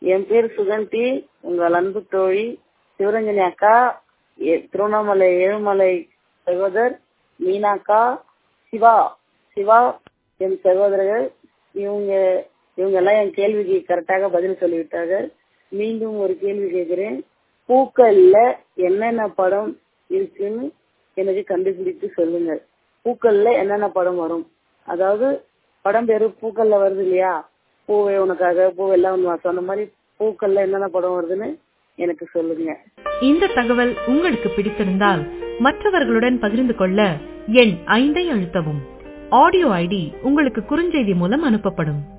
என் பேர் சுகந்தி உங்கள் அன்பு தோழி சிவரஞ்சனி அக்கா எ- திருவண்ணாமலை ஏழுமலை சகோதர் மீனாக்கா சிவா சிவா என் சகோதரர்கள் இவங்க இவங்க எல்லாம் என் கேள்விக்கு கரெக்டாக பதில் சொல்லிவிட்டார்கள் மீண்டும் ஒரு கேள்வி கேட்கிறேன் பூக்கள்ல என்னென்ன படம் இருக்குன்னு எனக்கு கண்டுபிடித்து சொல்லுங்க பூக்கள்ல என்னென்ன படம் வரும் அதாவது படம் பேரு பூக்கள்ல வருது இல்லையா பூவே உனக்காக பூவெல்லாம் ஒண்ணு சொன்ன மாதிரி பூக்கள்ல என்னென்ன படம் வருதுன்னு எனக்கு சொல்லுங்க இந்த தகவல் உங்களுக்கு பிடித்திருந்தால் மற்றவர்களுடன் பகிர்ந்து கொள்ள எண் ஐந்தை அழுத்தவும் ஆடியோ ஐடி உங்களுக்கு குறுஞ்செய்தி மூலம் அனுப்பப்படும்